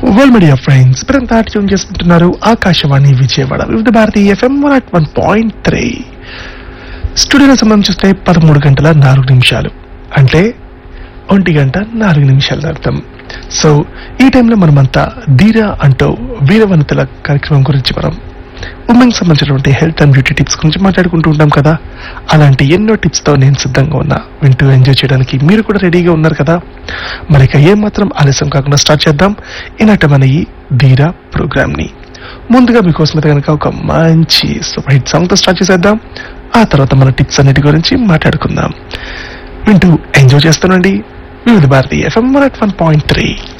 well media friends ఇప్పుడంతా tune చేసుకుంటున్నారు Akashvani Vijayawada Vividh Bharati FM one naught one point three స్టూడియోలో సమయం చూస్తే పదమూడు గంటల నాలుగు నిమిషాలు అంటే ఒంటి గంట నాలుగు నిమిషాల అర్థం సో ఈ టైంలో మనమంతా ధీరా అంటూ వీరవనితల కార్యక్రమం గురించి మనం ఉమెన్ సంబంధించినటువంటి హెల్త్ అండ్ బ్యూటీ టిప్స్ గురించి మాట్లాడుకుంటూ ఉంటాం కదా అలాంటి ఎన్నో టిప్స్ తో నేను సిద్ధంగా ఉన్నా వింటూ ఎంజాయ్ చేయడానికి మీరు కూడా రెడీగా ఉన్నారు కదా మరి ఇక ఏమాత్రం ఆలస్యం కాకుండా స్టార్ట్ చేద్దాం ఈనాట మన ఈ ధీరా ప్రోగ్రామ్ ని ముందుగా మీకోసం అయితే కనుక ఒక మంచి సూపర్ హిట్ సాంగ్ తో స్టార్ట్ చేసేద్దాం ఆ తర్వాత మన టిప్స్ అన్నిటి గురించి మాట్లాడుకుందాం వింటూ ఎంజాయ్ చేస్తానండి Vividh Bharati FM one point three